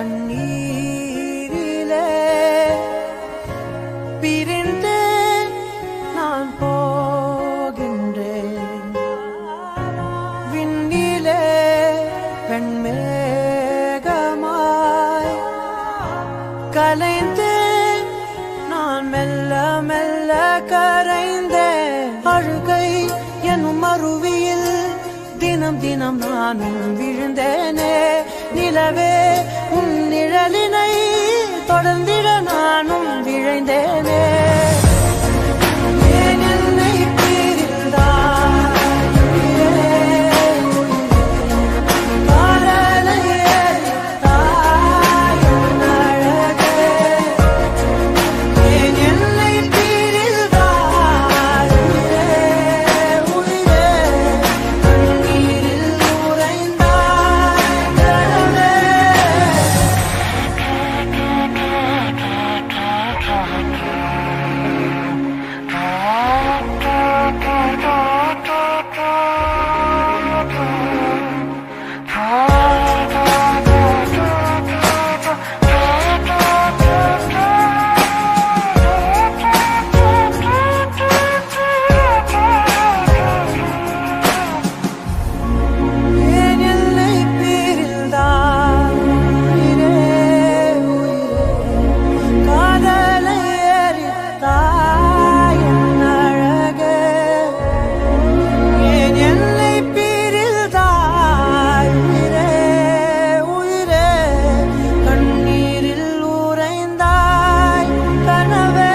கண்ணீரிலே பிரிந்தே நான் போகின்றேன் விண்ணிலே பெண்மேகமாய் கலைந்தேன் நான் மெல்ல மெல்ல கரைந்தேன் அழுகை எனும் அருவியில் தினம் தினம் நானும் விழுந்தேனே நிலவே உன் நிழலினை தொடர்ந்திட நானும் விழைந்தேனே ஏன் என்னை பிரிந்தாய்? காதலை எரித்தாய் என் அழகே. ஏன் என்னை பிரிந்தாய்? உயிரே, உயிரே, கண்ணீரில் உறைந்தாய் கனவே. ஏன் என்னை பிரிந்தாய்? உயிரே, உயிரே, காதலை எரித்தாய் என் அழகே. ஏன் என்னை பிரிந்தாய்? உயிரே, உயிரே, கண்ணீரில் உறைந்தாய் கனவே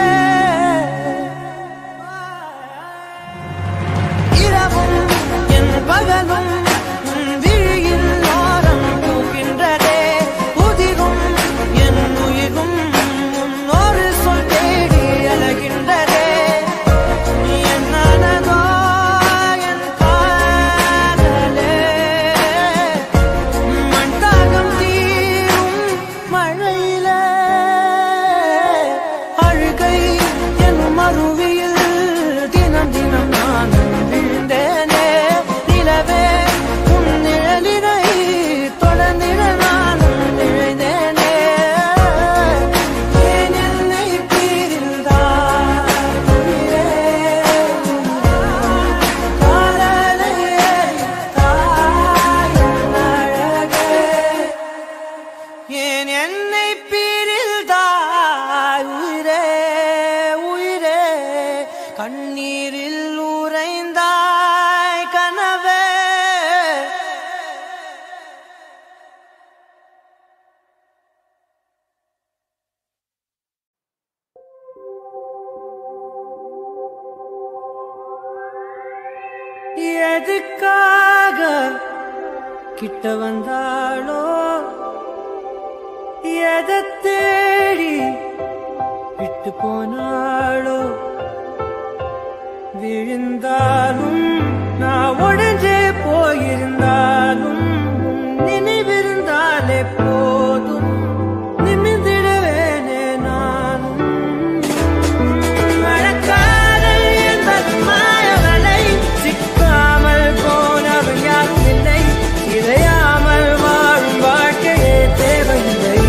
இரவும் என் பகலும் உன் விழியில் ஓரம் பூக்கின்றதே உதிரும் என் உயிரும் உன் ஒரு சொல் தேடி அழகின்றதே என்னதோ என் காதலே மண் தாகம் தீரும் மழையிலே அழுகை எனும் அருவியில் தினம் தினம் நான் விழுந்தேனே நிலவே உன் நிழலினை தொடர்ந்திட நானும் விழுந்தேனே ஏன் என்னை பிரிந்தாய்? உயிரே, காதலை எரித்தாய் என் அழகே. ஏன் என்னை பிரிந்தாய் உயிரே உயிரே கண்ணீரில் உறைந்தாய் கனவே எதுக்காக கிட்ட வந்தாளோ எதை தேடி விட்டு போனாளோ விழுந்தாலும் நான் உடஞ்சே போயிருந்தாலும் உன் நினைவிருந்தாலே போதும் நிமிந்திடுவேனே நானும் மழக்காதல் என்பது மாயவலை சிக்காமல் போனவன் யாரும் இல்லை இறையாமல் வாழும் வாழ்க்கையே தேவையில்லை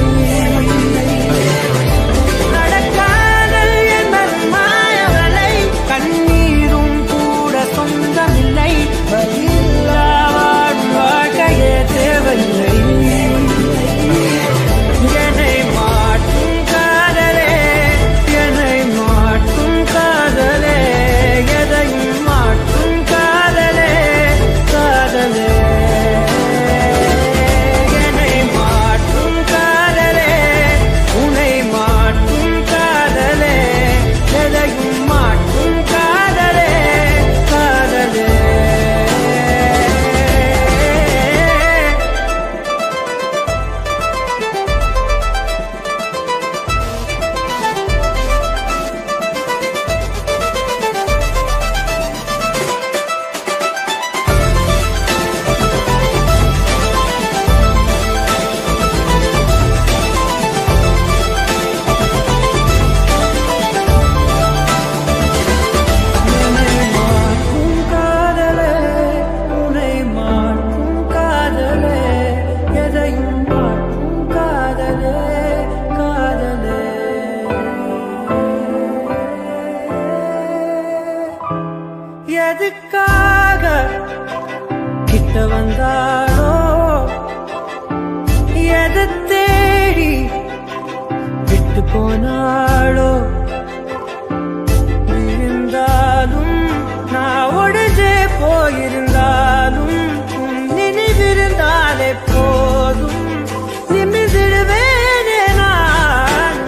நடக்காதல் என்பது மாயவலை கண்ணீரும் கூட சொந்தமில்லை வலியில்லா வாழும் வாழ்க்கை மனது தேடி விட்டு போனாளோ இருந்தாலும் நான் உடஞ்சே போயிருந்தாலும் உன் நினைவிருந்தாலே போதும் நிமிர்ந்திடுவேனே நான்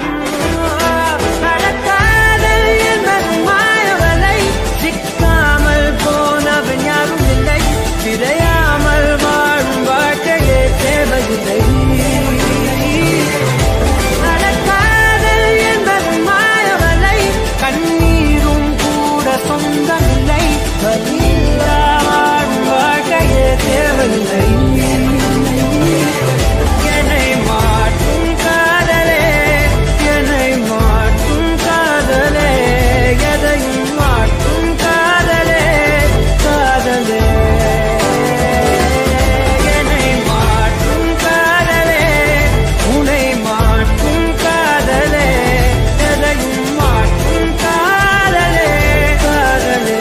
நடக்காதல் என்பது மாயவலை சிக்காமல் போனவன் யாரும் இல்லை சிதையாமல் வாழும் வாழ்க்கையே தேவையில்லை நடக்காதல் என்பது மாயவலை கண்ணீரும் கூட சொந்தமில்லை வலியில்லா வாழும் வாழ்க்கையே தேவையில்லை என்னை மாற்றும் காதலே என்னை மாற்றும் காதலே எதையும் மாற்றும் காதலே காதலே என்னை மாற்றும் காதலே உன்னை மாற்றும் காதலே எதையும் மாற்றும் காதலே காதலே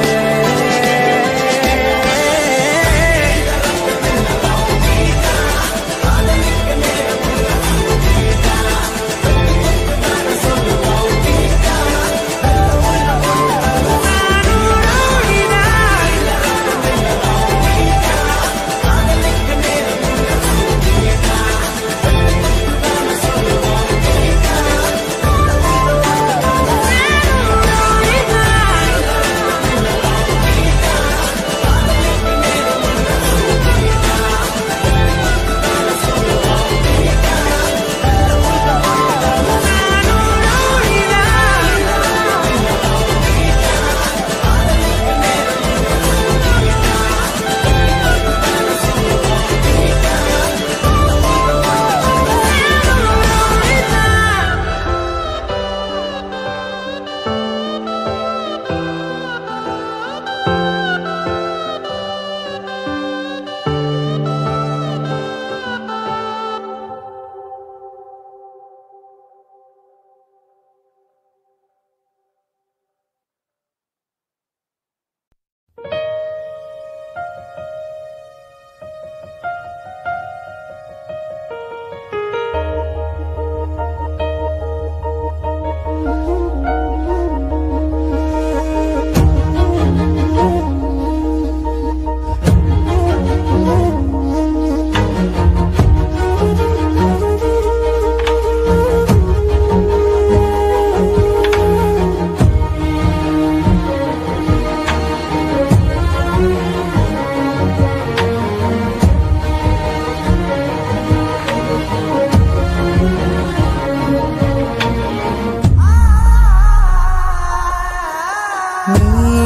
நீ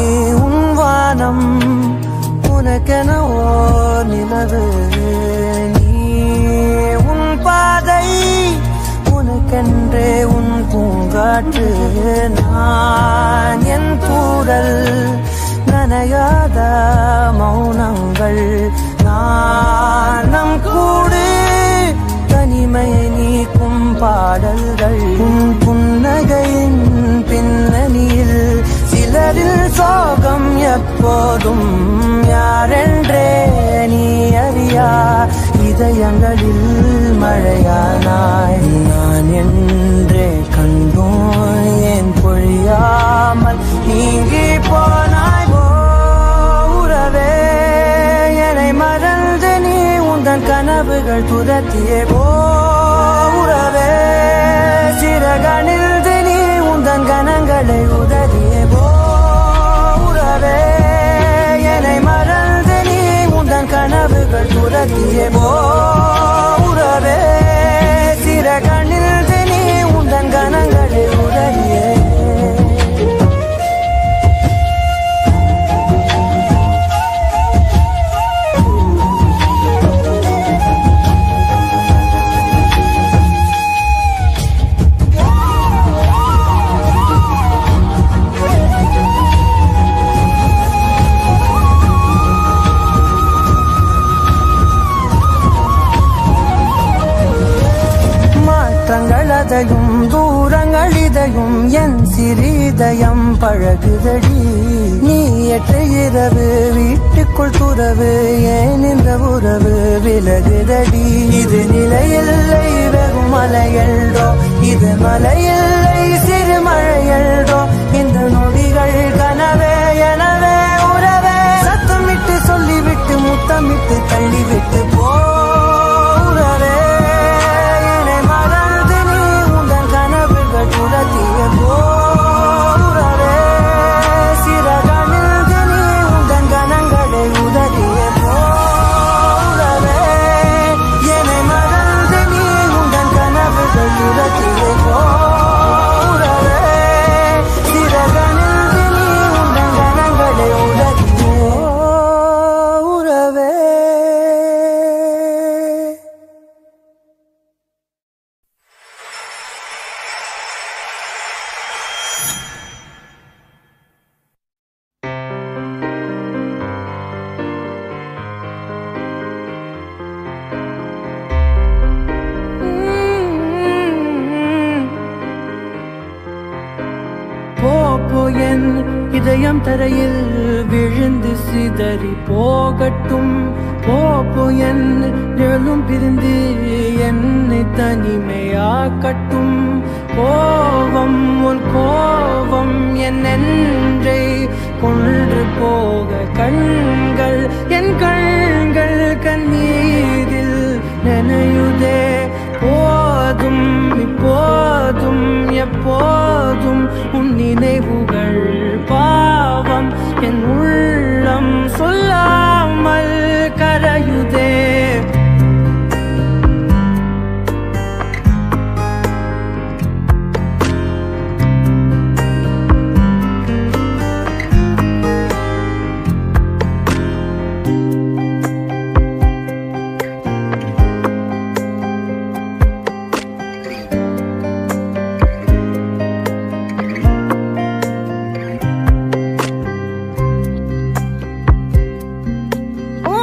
உன் வானம் உனக்கென ஓர் நிலவு நீ உன் பாதை உனக்கென்றே உன் பூங்காற்று நான் என் கூடல் நனையாத மௌனங்கள் நான் நம் கூடு தனிமையை நீக்கும் பாடல்கள் உன் புன்னகையின் பின்னணியில் சிலரில் சோகம் எப்போதும் யாரென்றே நீ அறியா இதயங்களில் மழையானாய் நான் என்றே கண்டோம் ஏன் பொழியாமல் நீங்கி போனாய் ஓ உறவே என்னை மறந்து நீ உந்தன் கனவுகள் துரத்தியே போ உறவே சிறகணிந்து நீ உந்தன் கணங்களை உதறியே போ உறவே என்னை மறந்து நீ உந்தன் கனவுகள் துரத்தியே போ உறவே சிறகணிந்து நீ உந்தன் கணங்களை உதறியே மாற்றங்கள் அதையும் தூரங்கள் இதையும் என் சிறிதயம் பழகுதடி நீ எட்ட இரவு வீட்டுக்குள் துறவு ஏன் இந்த உறவு விலகுதடி இது நிலை என்றோ இது மலையில்லை சிறு மழை என்றோ இந்த நொடிகள் கனவே எனவே உறவே சத்தமிட்டு சொல்லிவிட்டு முத்தமிட்டு தள்ளிவிட்டு போ உறவே என்னை மறந்து நீ உந்தன் கனவுகள் துரத்திய போ உறவே சிறகணிந்து நீ உந்தன் கணங்களை உதறிய போ உறவே என்னை மறந்து நீ உந்தன் கனவுகள் துரத்திய போ உறவே சிறகணிந்து நீ உந்தன் கணங்களை உதறிய உறவே போ போ என் இதயம் தரையில் விழுந்து சிதறி போகட்டும் போ போ என் நிழலும் பிரிந்து என்னை தனிமையாக்கட்டும் கோபம் உன் கோபம் என் நெஞ்சை கொன்று போக கண்கள் என் கண்கள் கண்ணீரில் நனையுதே போதும் இப்போதும் எப்போதும் உன் நினைவுகள் பாவம் என் உள்ளம் சொல்லாமல் கரையுதே ஓ,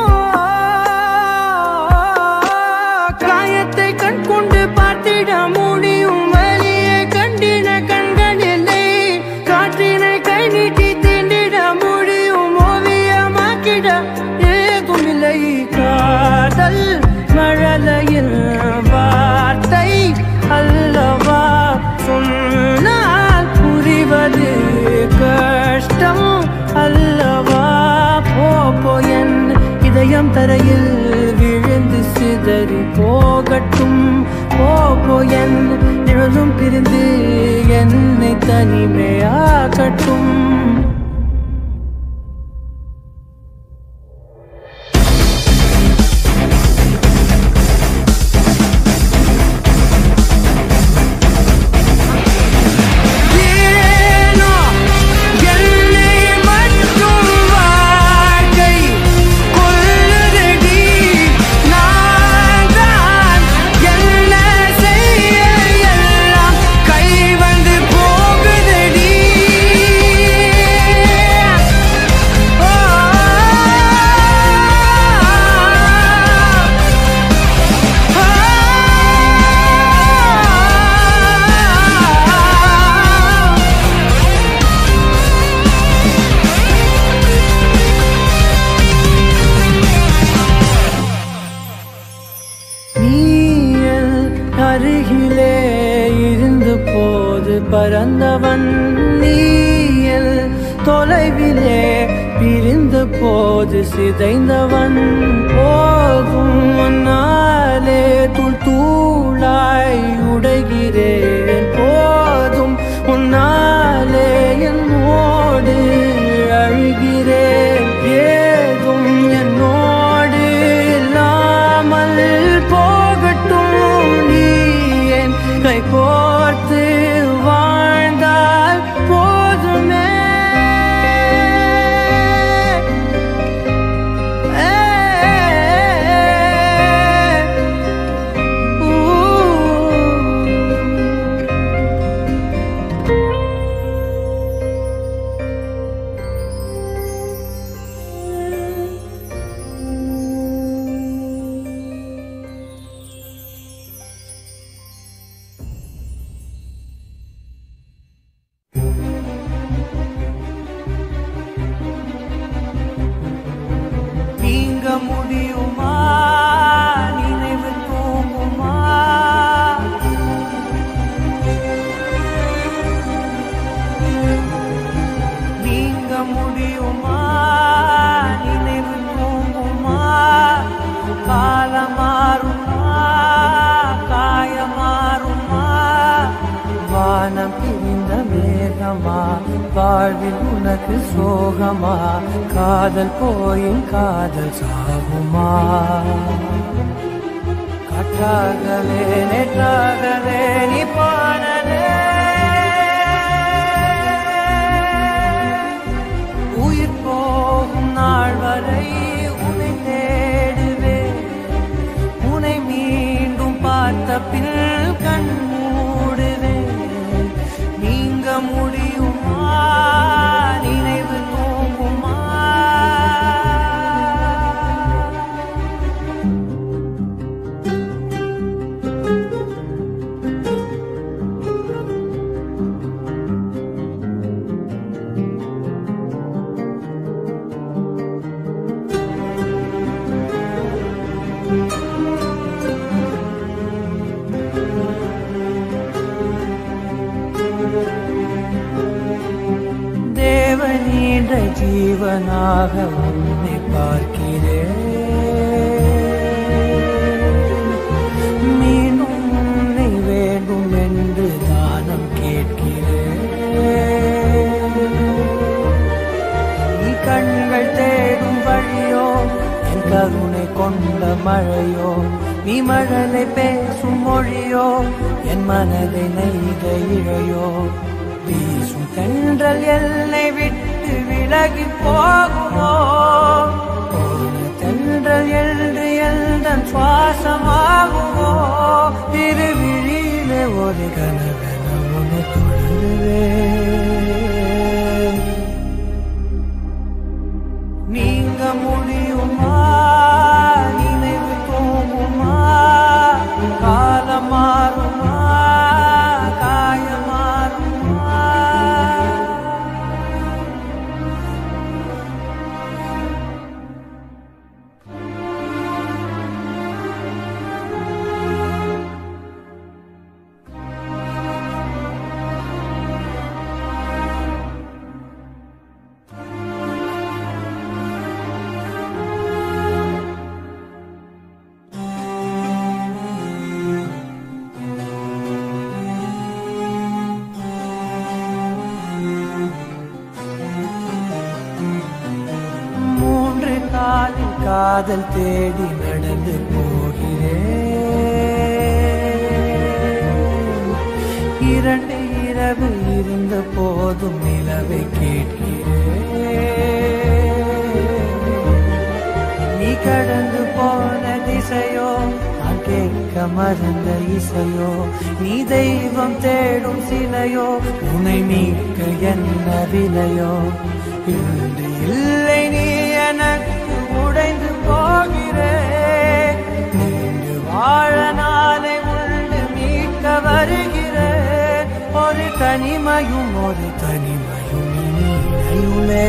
காயத்தை கண் கொண்டு பார்த்திட முடியும் வலியை கண்டின கண்களில்லை காற்றினை கை நீட்டி தீண்டிட முடியும் ஓவியமாக்கிட ஏதுமில்லை காதல் மழலையில் வார்த்தை அல்லவா சொன்னால் புரிவது கஷ்டம் அல்லவா போ போ என் இதயம் தரையில் விழுந்து சிதறி போகட்டும் போ போ என் நிழலும் பிரிந்து என்னை தனிமையாகட்டும் ஏனோ என்னை மட்டும் வாழ்க்கை கொல்லுதடி நான் தான் என்ன செய்ய எல்லாம் கை வந்து போகுதடி ஓ நீயல் அருகிலே இருந்து போது பறந்தவன் நீயல் தொலைவிலே பிரிந்த போது சிதைந்தவன் போதும் முன்னாலே தூள் தூளாய் உடைகிறேன் போதும் உன்னாலே என்னோடு அழுகிறேன் ஏதும் என்னோடு இல்லாமல் போகட்டும் நீ என் கை கோர்த்து வாழ்ந்தால் போதுமே ஊ. வாழ்வில் உனக்கு சோகமா காதல் போயும் காதல் சாகுமா காற்றாகவே நேற்றாகவே நீ பாடலே உயிர் போகும் நாள் வரை உன்னை தேடுவேன் உன்னை மீண்டும் பார்த்த பின் கண் மூடுவேன் நீங்க முடியுமா நினைவு தூங்குமா தேவனீன்ற ஜீவனாக உன்னை பார்க்கிறேன் மீண்டும் உன்னை வேண்டும் என்று தானம் கேட்கிறேன் நீ கண்கள் தேடும் வழியோ என் கருணை கொண்ட மழையோ நீ மழலை பேசும் மொழியோ என் மனதை நெய்த இழையோ வீசும் தென்றல் எல்லை விட்டு விலகி போகுமோ போன தென்றல் என்று எந்தன் சுவாசமாகுமோ திருவிழியிலே ஒரு கனவென உன்னை தொழுவேன் நீங்க முடியுமா நினைவு தூங்குமா காலம் மாறுமா காயம் மாறுமா மூன்று காலில் காதல் தேடி நடந்து போகிறேன் இரண்டு இரவு இருந்த போதும் நிலவை கேட்கிறேன் நீ கடந்து போன திசையோ நான் கேட்க மறந்த இசையோ நீ தெய்வம் தேடும் சிலையோ உன்னை மீட்க என்ன விலையோ இன்று இல்லை நீ எனக்கு உடைந்து போகிறேன் நீண்டு வாழ நாளை உண்டு மீட்க வருகிறேன் ஒரு தனிமையும் ஒரு தனிமையும் இனி நினைவுமே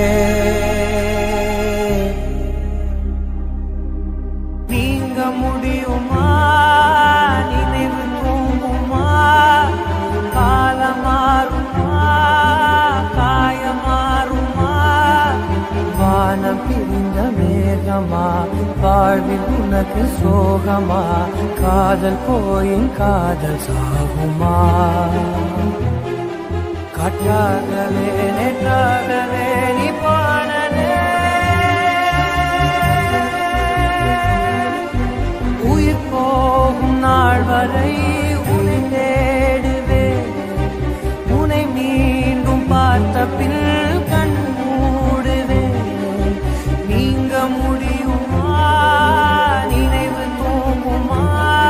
நீங்க முடியுமா நினைவு தூங்குமா காலம் மாறுமா காயம் மாறுமா வானம் பிரிந்த மேகமா வாழ்வில் உனக்கு சோகமா காதல் போயும் காதல் சாகுமா காற்றாகவே நேற்றாகவே நீ பாடலே உயிர் போகும் நாள் வரை உன்னை தேடுவேன் உன்னை மீண்டும் பார்த்த பின் கண் மூடுவேன் நீங்க முடியுமா நினைவு தூங்குமா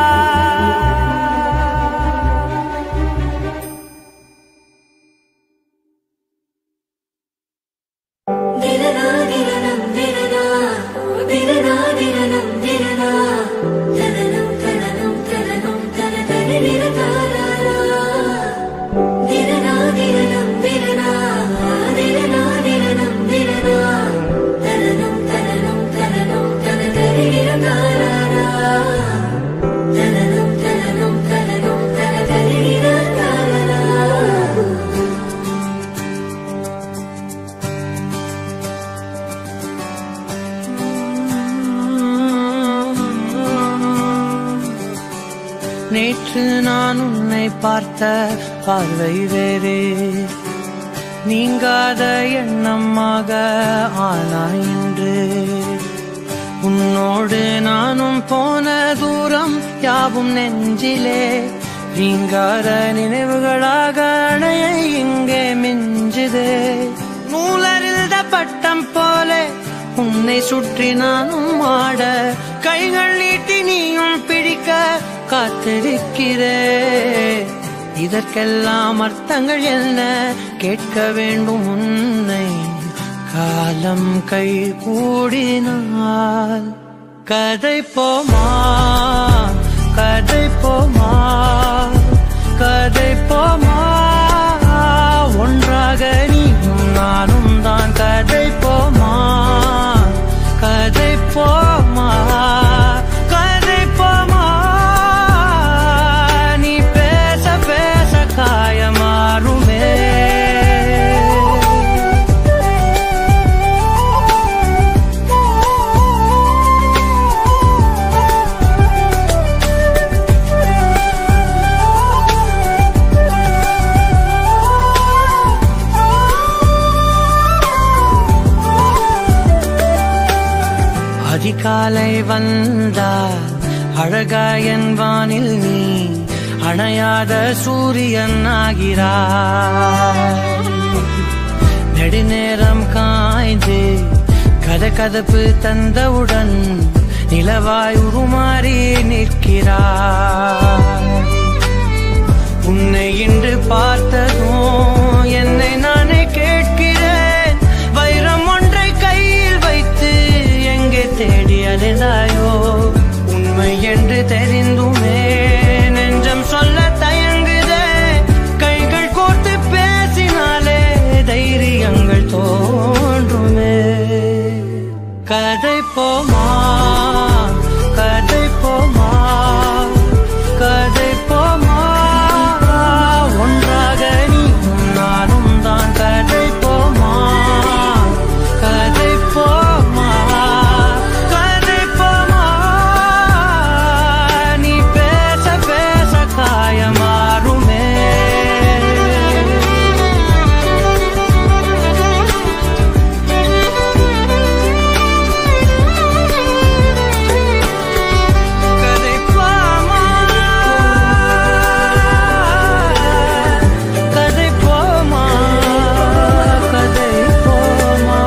தினனா தினனம் தினனா தினனா தினனம் தினனா தனனம் தனனம் தனனம் தன தனிர தாராரா தினனா தினனம் தினனா தினனா தினனம் தினனா தனனம் தனனம் தனனம் தன தனிர தாராரா தனனம் தனனம் தனனம் தன தனிர தாராரா நேற்று நான் உன்னை பார்த்த பார்வை வேறே நீங்காத எண்ணமாக ஆனாய் இன்று உன்னோடு நானும் போன தூரம் யாவும் நெஞ்சிலே நீங்காத நினைவுகளாக அணைய இங்கே மிஞ்சுதே நூலறிந்த பட்டம் போல உன்னை சுற்றி நானும் ஆட கைகள் நீட்டி நீயும் பிடிக்க காத்திருக்கிறே இதற்கெல்லாம் அர்த்தங்கள் என்ன கேட்க வேண்டும் உன்னை காலம் கை கூடினால் கதை போமா கதை போமா கதை போமா ஒன்றாக நீயும் நானும் தான் கதை போமா கதை போமா கதை போமா நீ பேச பேச காயமாறுமே அதிகாலை வந்தால் அழகாயன் வானில் நீ அணையாத சூரியன் ஆகிறாய் நெடுநேரம் காய்ந்து கதகதப்பு தந்தவுடன் நிலவாய் உருமாறி நிற்கிறாய் உன்னை இன்று பார்த்ததும் என்னை நானே கேட்கிறேன் வைரம் ஒன்றை கையில் வைத்து எங்கே தேடி அலைந்தாயோ உண்மை என்று தெரிந்துமே நெஞ்சம் சொல்ல தயங்குதே கைகள் கோர்த்து பேசினாலே தைரியங்கள் தோன்றுமே கதை போமா கதை போமா கதை போமா ஒன்றாக நீயும் நானும் தான் கதை போமா கதை போமா கதை போமா நீ பேச பேச காயமாறுமே கதை போமா கதை போமா கதை போமா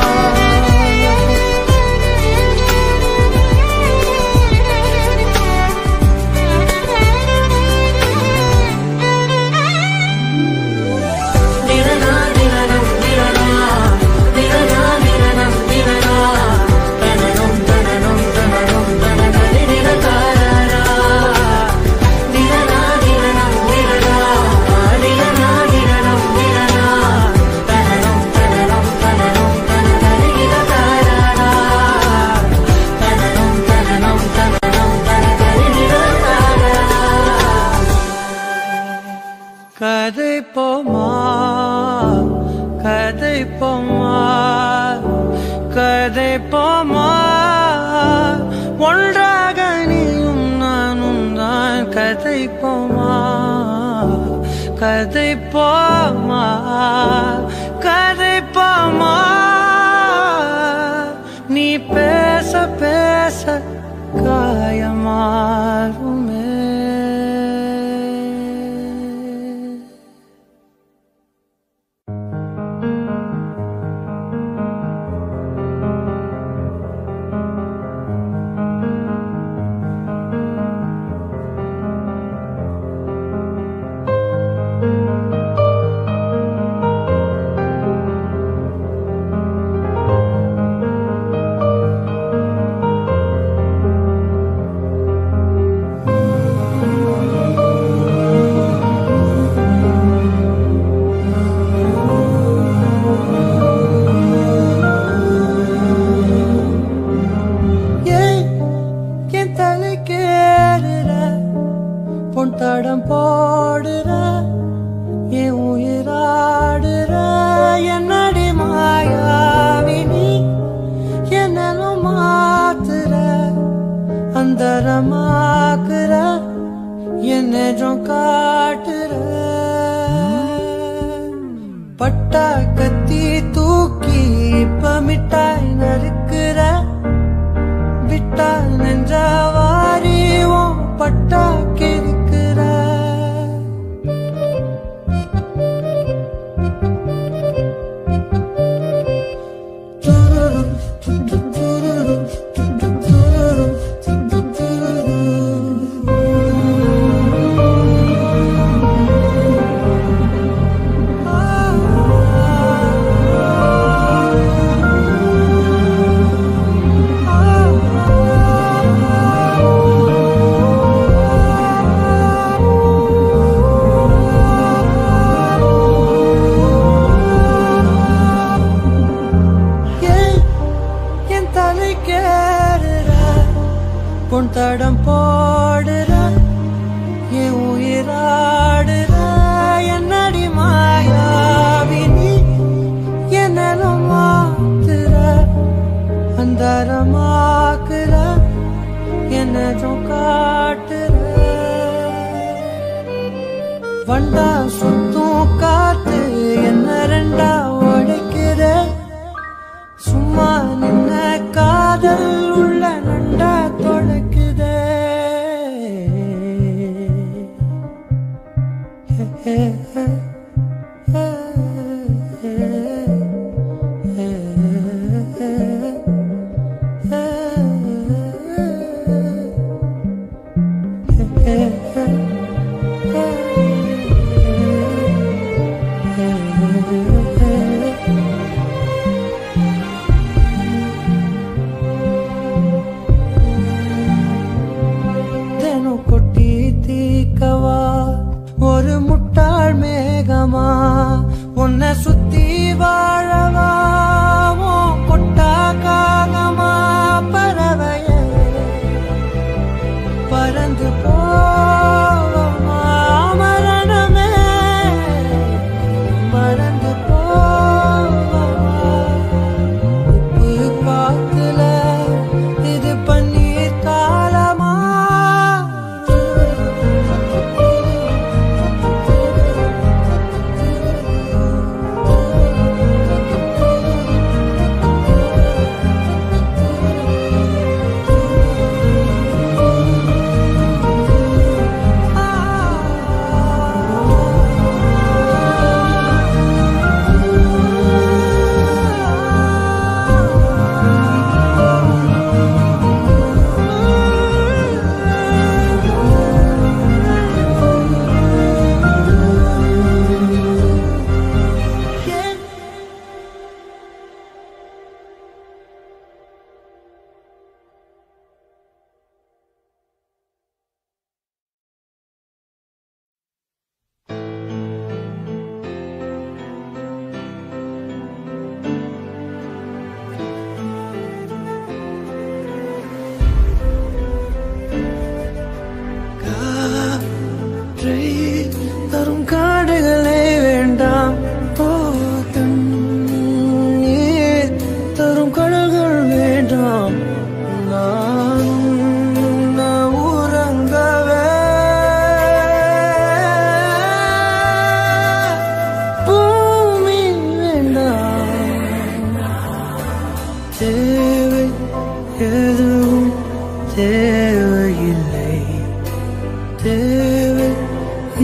திரனா திரனம் திரனா திரனா திரனம் திரனா தனனம் தனனம் தனனம் தனனரி திரகாரா திரனா திரனம் திரனா திரனா திரனம் திரனா தனனம் தனனம் தனனம் தனனரி திரகாரா தனனம் தனனம் தனனம் தனனரி திரகாரா கதை போமா கதை போமா கதை போமா ஒன்றாக நீயும் நானும் தான் கதை போமா கதை போமா கதை போமா நீ பேச பேச காயமாறுமே ஏன் என் தலைக்கேறுற பொன் தடம் போடுற என் உயிராடுற என்னடி மாயாவினி என்னலும் மாத்துற அந்தரமாக்குற என்னெஜம் காட்டுற பட்ட தொட்டா கத்தி தூக்கி இப்ப மிட்டாய் நறுக்குற விட்டா நெஞ்ச வாரி உன் பட்டா கிறுக்குற ஏன் என் தலை கேடுற பொன் தடம் போடுற என் உயிராடுற என்னடி மாயாவினி என்னலும் மாத்துற அந்தரமாக்குற என்னதும் காட்டுற வண்டா சுத்தும் காத்து என்ன ரெண்டா உடைக்கிற சும்மா நின்ன காதல் உள்ள நண்டா தொடக்குதே தினம் கொட்டி தீக்கவா ஒரு முட்டாள் மேகமா உன்னை சுத்தி வாழவா உன் கொட்டா காகமா பறவைய பறந்து போவமா மரணமே மறந்து போவமா உப்பு காத்துல இது பன்னீர் காலமா காற்றை தரும் காடுகளே வேண்டாம் போதும் நீர் தரும் கடல்கள் வேண்டாம் நான் உன்னை உறங்கவே பூமி வேண்டாம் தேவை எதுவும் தேவையில்லை தேவை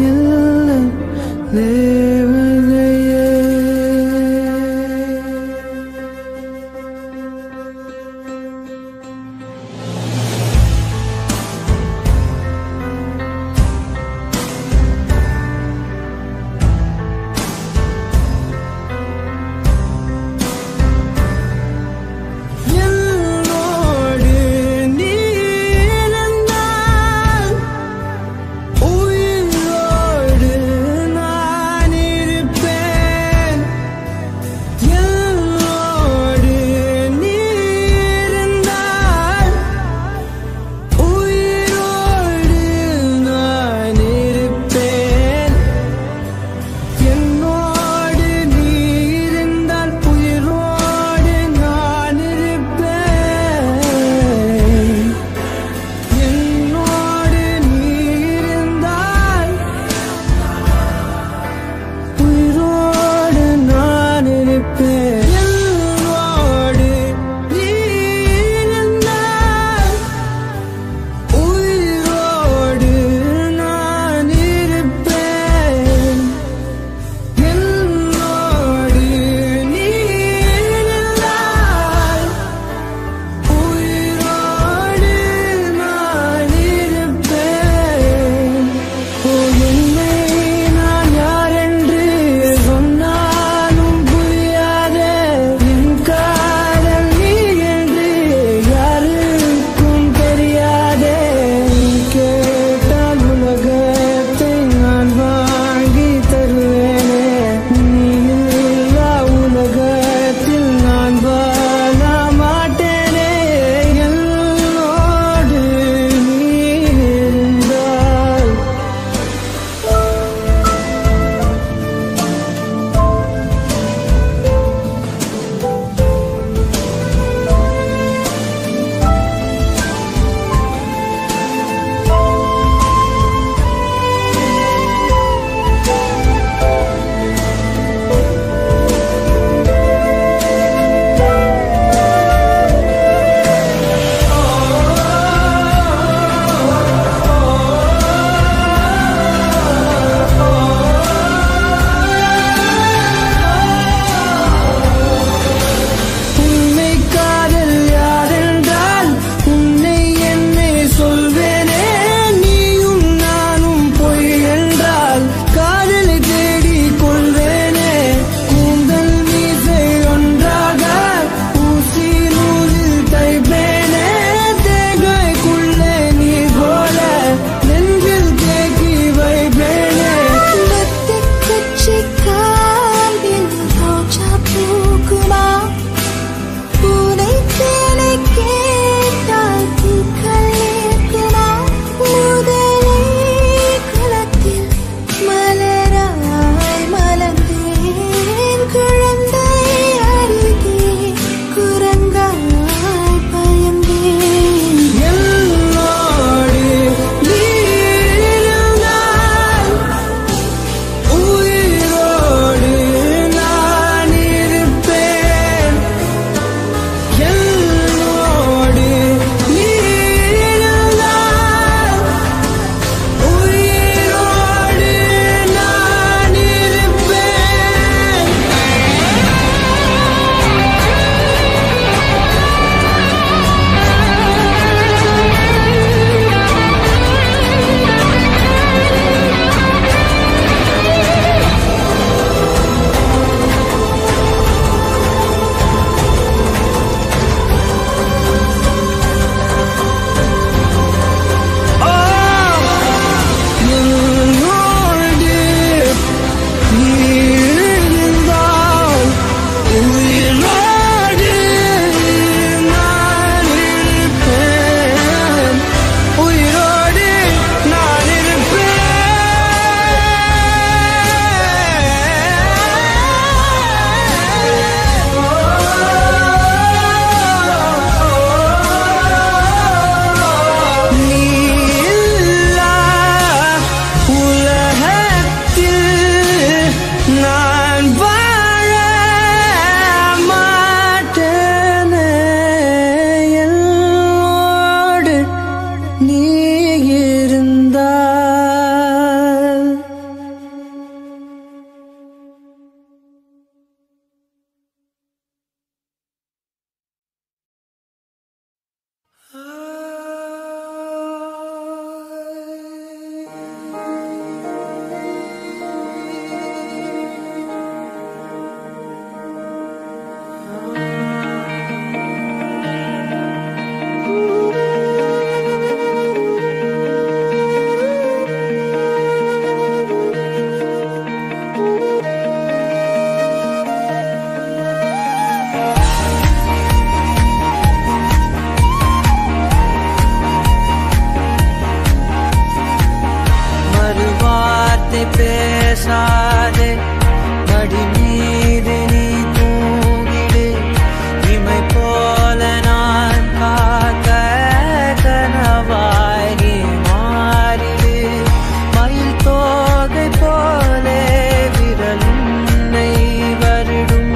வார்த்தை பேசாதே மடி மீது நீ தூங்கிடு இமை போல நான் காக்க கனவாய் நீ மாறிடு மயில் தோகை போலே விரல் உன்னை வருடும்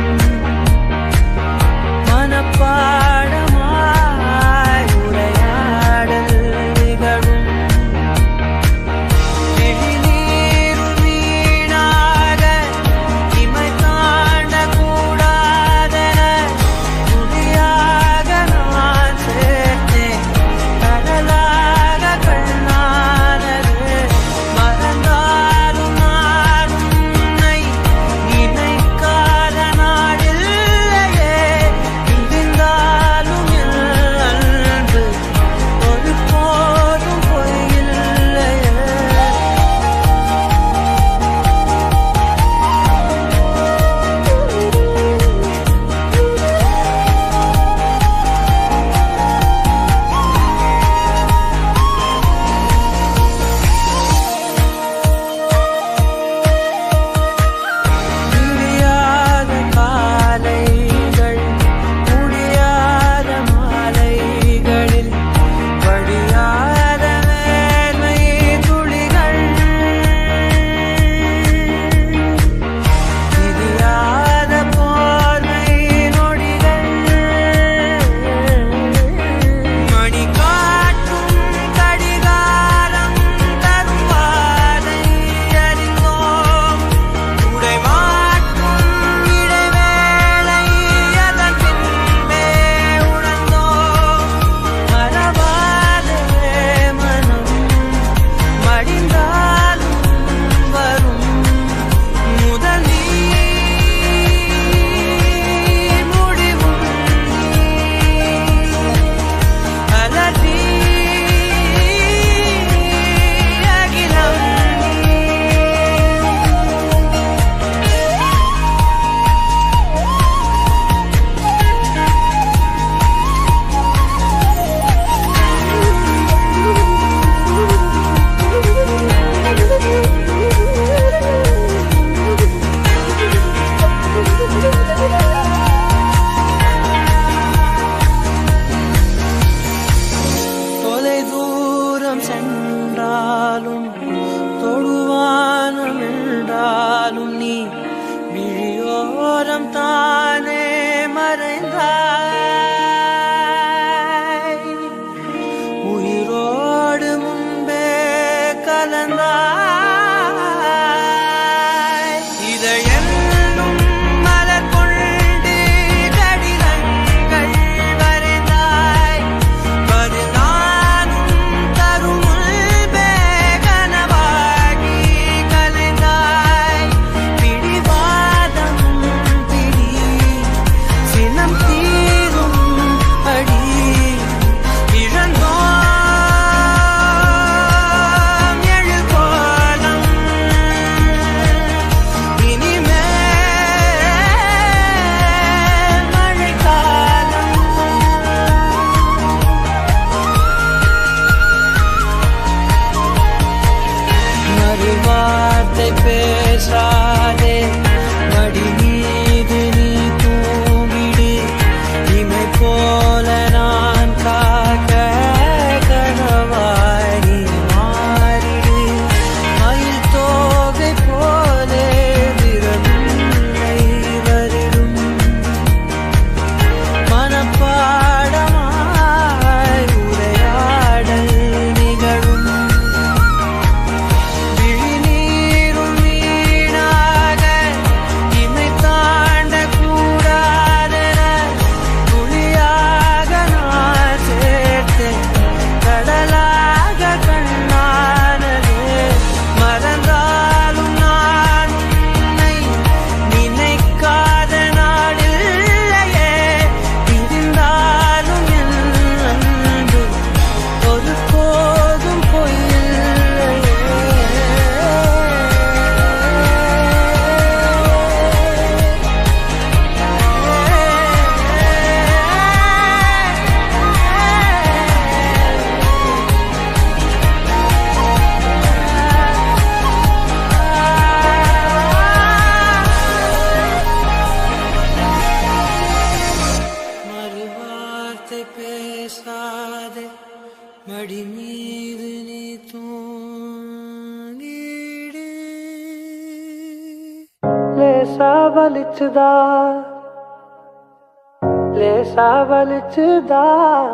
மனப்பாடமாய் உரையாடல் நிகழும் விழிநீரும் வீணாக இமை தாண்டக் கூடாதென துளியாக நான் சேர்த்தேன். கடலாக கண்ணானது மறந்தாலும் நான் உன்னை நினைக்காத நாடில்லையே இருந்தாலும் என் அன்பு ஒருபோதும் பொய்யில்லையே முடியாத காலைகள் முடியாத மாலைகளில் வடியாத வேர்வை துளிகள் விரியாத போர்வை நொடிகள் மணி காட்டும் கடிகாரம் தரும் வாதை அறிந்தோம் உடை மாற்றும் இடைவேளை அதன் பின்பே உணர்ந்தோம் மறவாதே மனம் மடிந்தாலும் வரும் முதல் நீ முடிவும் அலறி அகிலம் நீ தொலை தூரம் சென்றாலும் தொடுவானம் என்றாலும் நீ விழியோரம் தானே மறைந்தாய் உயிரோடு முன்பே கலந்தாய் இதழெல்லும் மலர் கொண்டு கடிதங்கள் வரைந்தாய் பதினானும் தரும் முன்பே கனவாகி கலைந்தாய் பிடிவாதம் பிடி சினம் தீரும் அடி இழந்தோம் எழில் கோலம் இனிமேல் மழைக்காலம் மறுவார்த்தை பேசாதே மடி மீது நீ தூங்கிடு இமை போல நான் காக்க கனவாய் நீ மாறிடு மயில் தோகை போலே விரலுன்னை வருடும் மனப்பாடமாய் உரையாடல் நிகழும் விழிநீரும் வீணாக லேசா வலிச்சுதா லேசா வலிச்சுதா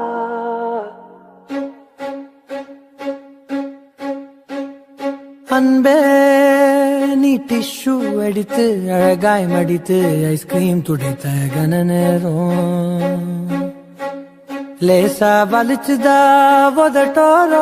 அன்பே நீ டிஷ்யூ அடித்து அழகாய் மடித்து ஐஸ்கிரீம் துடைத்த கன நேரம் லேசா வலிச்சுதா உதட்டோரோ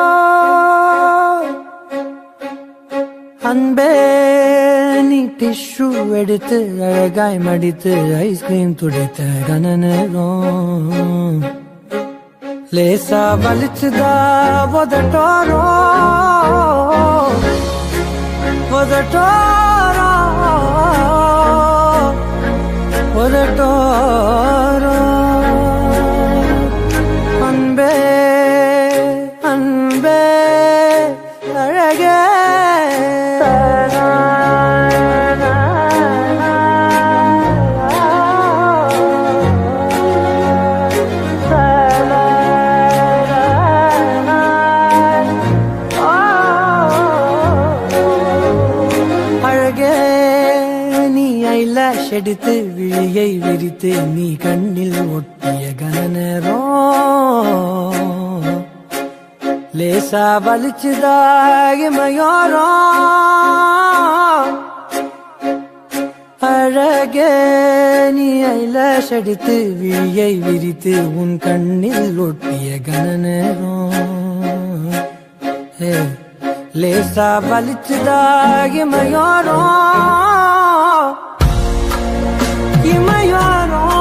அன்பே நீ டிஷ்யூ எடுத்து அழகாய் மடித்து ஐஸ்கிரீம் துடைத்த கன நேரம் லேசா வலிச்சுதா உதட்டோரோ உதட்டோரோ உதட்டோரோ அன்பே அன்பே அழகே அழகே நீ ஐலாஷ் எடுத்து விழியை விரித்து நீ கண்ணில் ஒட்டிய கன நேரம் லேசா வலிச்சுதாகி மயோரம் அழகே நீ ஐலாஷ் எடுத்து விழியை விரித்து உன் கண்ணில் ஒட்டிய கன நேரம் ஏ, லேசா வலிச்சுதாகி மயோரம் இமையோரம்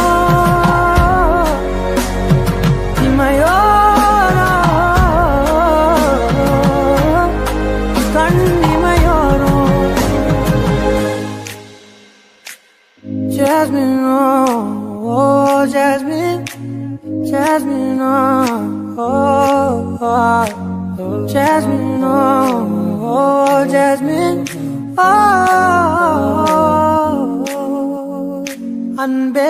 இமையோரம் கண் இமையோரம் Jasmine, oh, oh, Jasmine, Jasmine, oh, oh, oh, oh, Jasmine, oh, oh, Jasmine, oh, அன்பே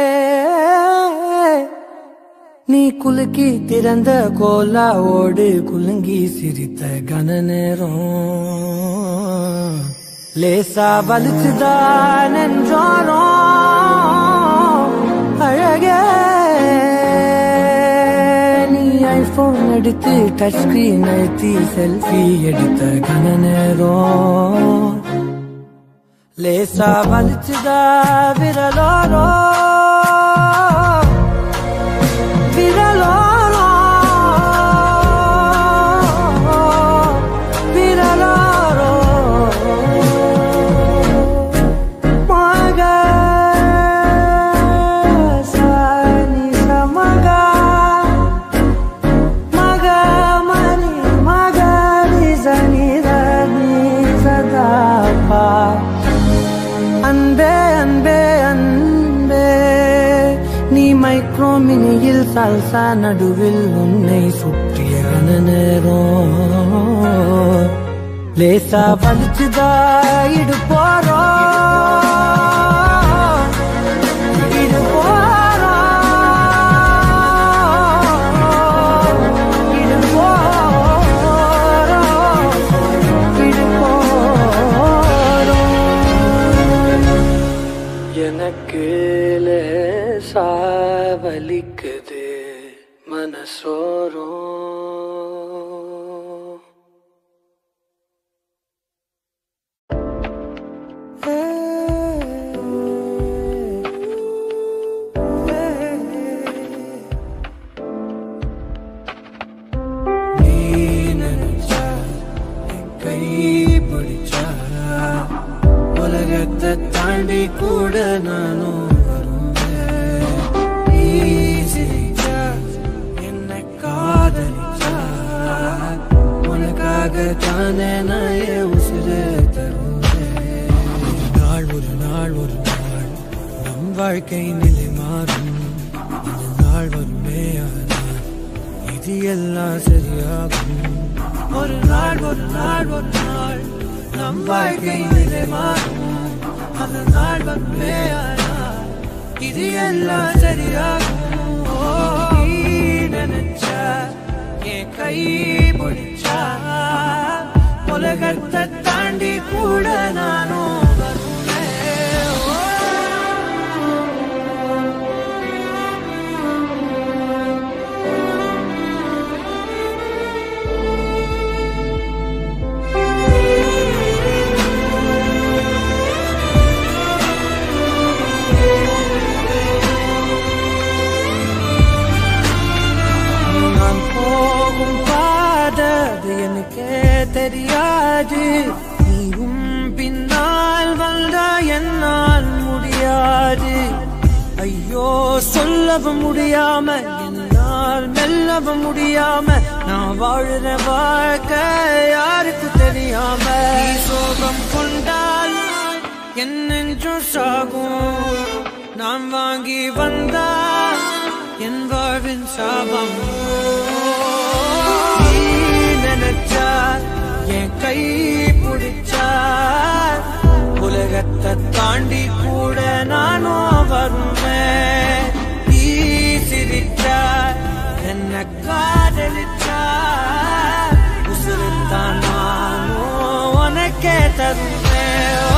நீ குலுக்கி திறந்த கோலாவோடு குலுங்கி சிரித்த கன நேரம் லேசா வலிச்சுதான் என்றாரோ அழகே நீ ஐபோன் எடுத்து டச் ஸ்கிரீன் அழுத்தி செல்ஃபி எடுத்த கன நேரம் லேசா வலிச்சுதா விரலோரோ விரலோரோ விரலோரோ மக சானி சமக மக மணி மக நிசனி ரனி சதாபா அன்பே அன்பே அன்பே நீ மைக்ரோ மினியில் சால்சா நடுவில் உன்னை சுற்றிய கன நேரம் லேசா வலிச்சுதா இடு போறோம் இடு போறோம் இடு போறோம் இடு போறோம் எனக்கு லேசா வலிக்குது மனசோரம் நீ நினைச்சா என் கை பிடிச்சா உலகத்தை தாண்டி கூட நானும் வருவேன். நீ சிரிச்சா, என்னை காதலிச்சா, உனக்காக தானே நான் என் உசுரை தருவேன். ஒரு நாள் ஒரு நாள் ஒரு நாள் நம் வாழ்க்கை நிலை மாறும் இந்த நாள் வருமே ஆனால் இது எல்லாம் சரியாகும் ஒரு நாள் ஒரு நாள் ஒரு நாள் நம் வாழ்க்கை நிலை மாறும் அந்த நாள் வருமே ஆனால் இது எல்லாம் சரியாகும் ஓ, நீ நினைச்சா என் கை பிடிச்சா உலகத்தை தாண்டி கூட நானும் வருவேன் தெரியாது நீயும் பின்னால் வந்த என்னால் முடியாது ஐயோ சொல்லவும் முடியாம என்னால் மெல்லவும் முடியாம நான் வாழுற வாழ்க்கை யாருக்கு தெரியாம நீ சோகம் கொண்டால் என் நெஞ்சும் சாகும் நான் வாங்கி வந்தா என் வாழ்வின் சாபம் நீ நினைச்சா என் கை பிடிச்சா உலகத்தை தாண்டி கூட நானும் வருவேன் நீ சிரிச்சா என்ன காதலிச்சா உசுருத்தான் நானும் உனக்கே தருவேன் ஓ.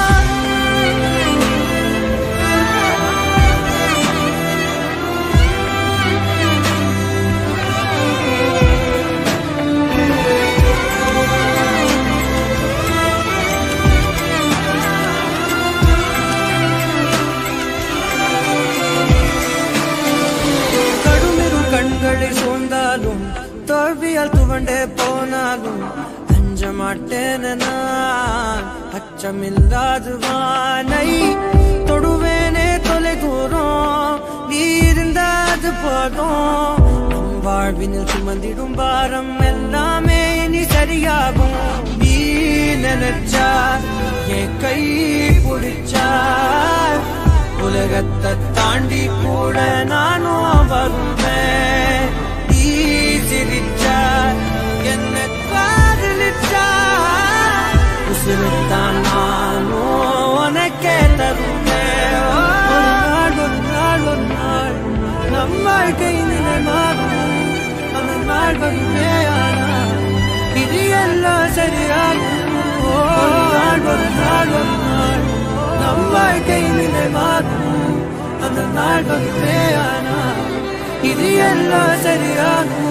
கடுமிரு கண்களை சூழ்ந்தாலும் தோல்வியால் துவண்டே போனாலும் அஞ்ச மாட்டேன் நான் அச்சமில்லாது வானை தொடுவேனே தொலை தூரம் நீ இருந்தாது போதும் நம் வாழ்வினில் சுமந்திடும் பாரம் எல்லாமே நீ சரியாகும் நீ நினைச்சா என் கை பிடிச்சா உலகத்தை தாண்டி கூட நானும் வருவேன் நீ சிரிச்சா என்ன காதலிச்சா உசுருத்தான் நானும் உனக்கே தருவேன் ஒரு நாள் ஒரு நாள் ஒரு நாள் நம் வாழ்க்கை நிலை மாறும் அந்த நாள் வருமே ஆனால் இது எல்லாம் சரியாகும் ஒரு நாள் ஒரு நாள் ஒரு நாள் நம் வாழ்க்கை நிலை மாறும் அந்த நாள் வருமே ஆனால் இது எல்லாம் சரியாகும்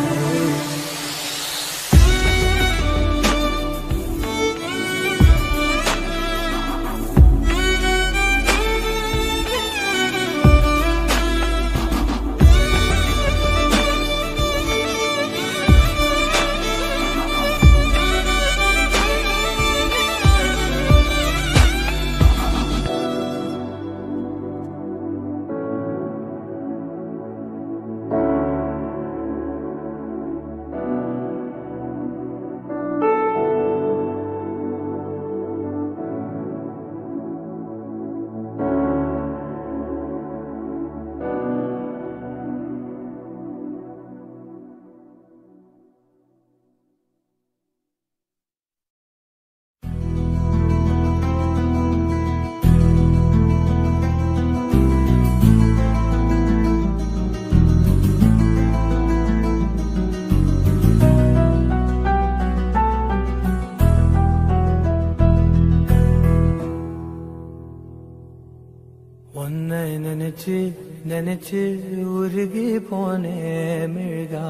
உன்னை நினைச்சு நினைச்சு உருகி போனே மிழ்கா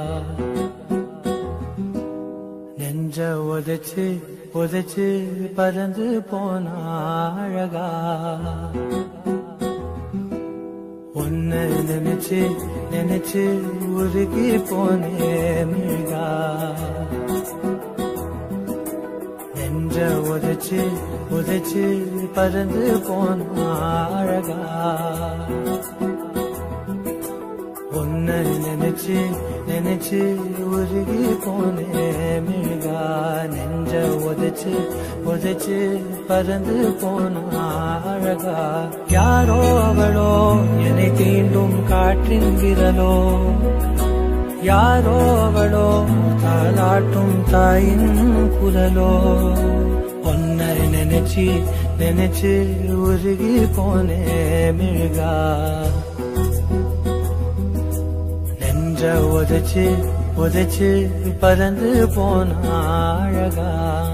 நெஞ்ச உதைச்சு உதைச்சு பறந்து போனா அழகா உன்னை நினைச்சு நினைச்சு உருகி போனே மிழ்கா நெஞ்ச உதைச்சு உதைச்சு பறந்து போனா அழகா உன்னை நினைச்சு நினைச்சு உருகி போனே மிழ்கா நெஞ்ச உதைச்சு உதைச்சு பறந்து போனா அழகா யாரோ அவளோ என்னை தீண்டும் காற்றின் விரலோ யாரோ அவளோ தாளாட்டும் தாயின் குரலோ ஒன்னை நினைச்சு நினைச்சு உருகி போனே மிழ்கா நெஞ்ச உதைச்சு உதைச்சு பறந்து போனா அழகா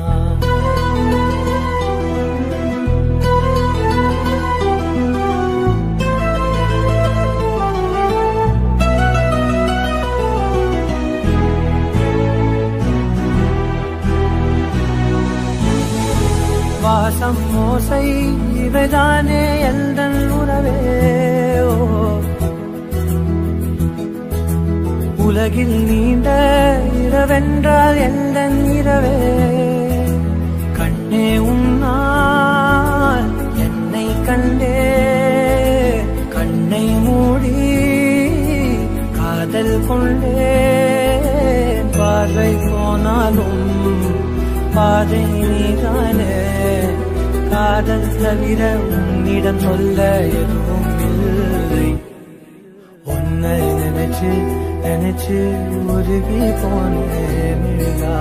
வாசம் மோசை இவைதானே எந்தன் உறவே ஓ உலகில் நீண்ட இரவென்றால் எந்த இரவே கண்ணே உன்னால் என்னை கண்டே கண்ணை மூடி காதல் கொண்டே பார்வை போனாலும் பாதை நீதானே காதல் தவிர உன்னிடம் சொல்ல எதுவும் இல்லை உன்னை நினைச்சு நினைச்சு உருகி போனேன் மிழ்கா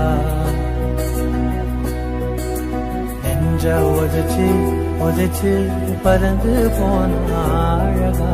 நெஞ்ச உதச்சு உதச்சு பறந்து போன அழகா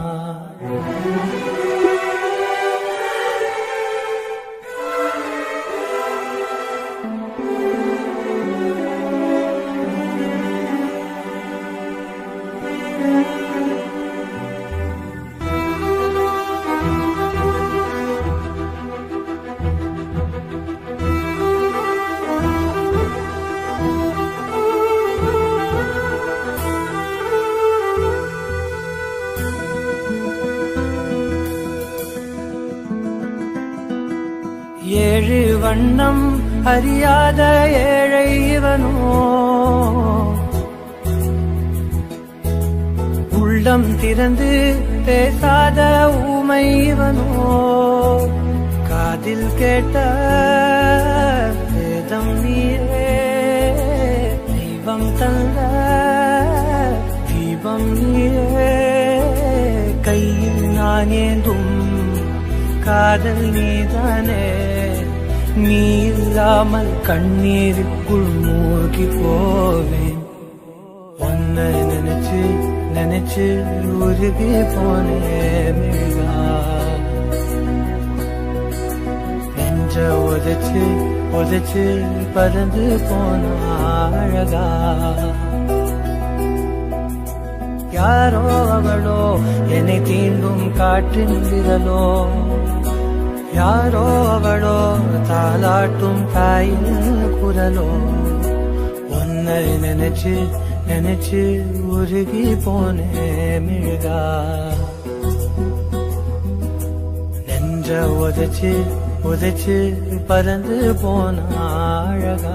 ஏழு வண்ணம் அறியாத ஏழை இவனோ உள்ளம் திறந்து பேசாத ஊமை இவனோ காதில் கேட்ட வேதம் நீரே தெய்வம் தந்த தீபம் நீரே கையில் நான் ஏந்தும் காதல் நீதானே நீ இல்லாமல் கண்ணீருக்குள் மூழ்கி போவேன் உன்னை நினைச்சு நினைச்சு உருகி போனேன் மிழ்கா நெஞ்ச உதைச்சு உதைச்சு பறந்து போன அழகா யாரோ அவளோ என்னை தீண்டும் காற்றின் விரலோ யாரோ அவளோ தாலாட்டும் தாயின் குரலோ உன்னை நினைச்சு நினைச்சு உருகி போனே மிழ்கா நெஞ்ச உதைச்சு உதைச்சு பறந்து போன அழகா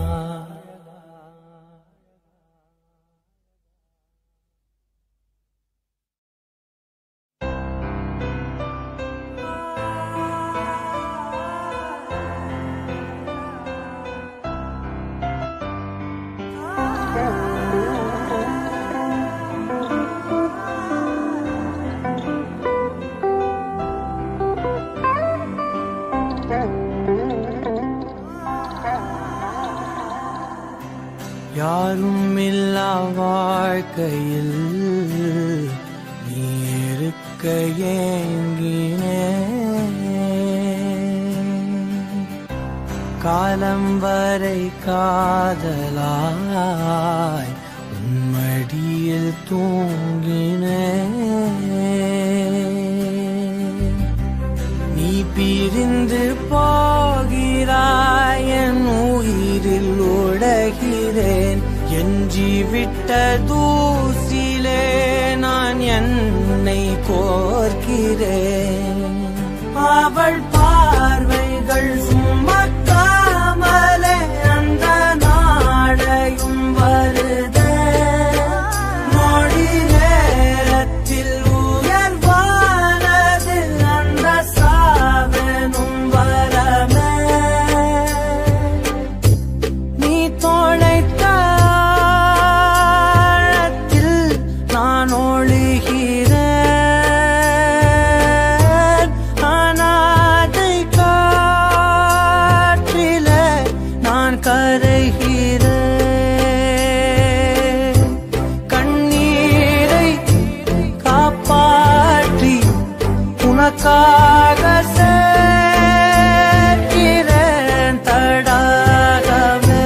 யாரும் இல்லா வாழ்க்கையில் நீ இருக்க ஏங்கினேன் காலம் வரை காதலாய் உன்மடியில் தூங்கினேன் நீ பிரிந்து போகிறாய் என் உயிரில் உடைகிறேன் எஞ்சி விட்ட தூசிலே நான் என்னை கோர்க்கிறேன் அவள் பார்வைகள் சுமக்காமலே அந்த நாடையும் வருதே நொடி நேரத்தில் உயர்வானது அந்த சாவனும் வரமே நீ தொலைத்த ஆழத்தில் நான் ஒழுகிறேன் அனாதை காற்றிலே நான் கரைகிறேன் கண்ணீரை காப்பாற்றி உனக்காக சேர்க்கிறேன் தடாகமே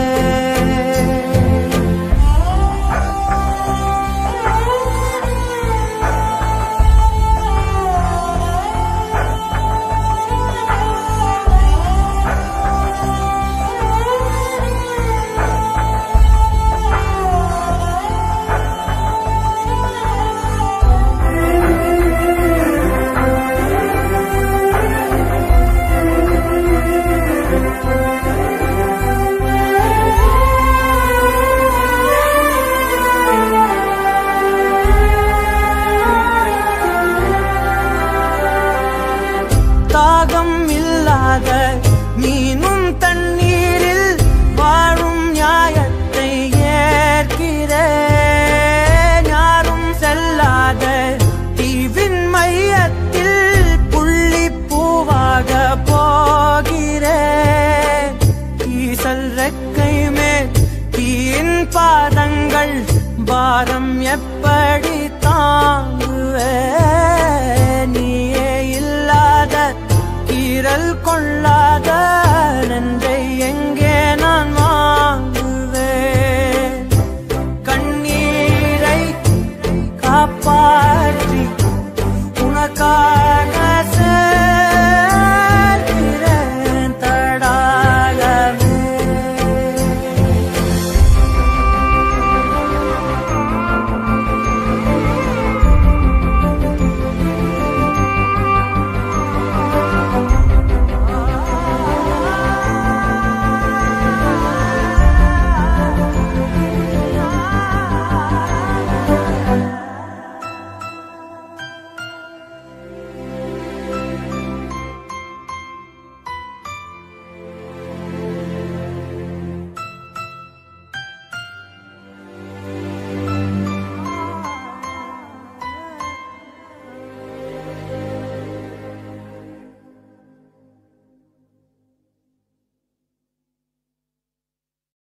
வாரம் எப்படி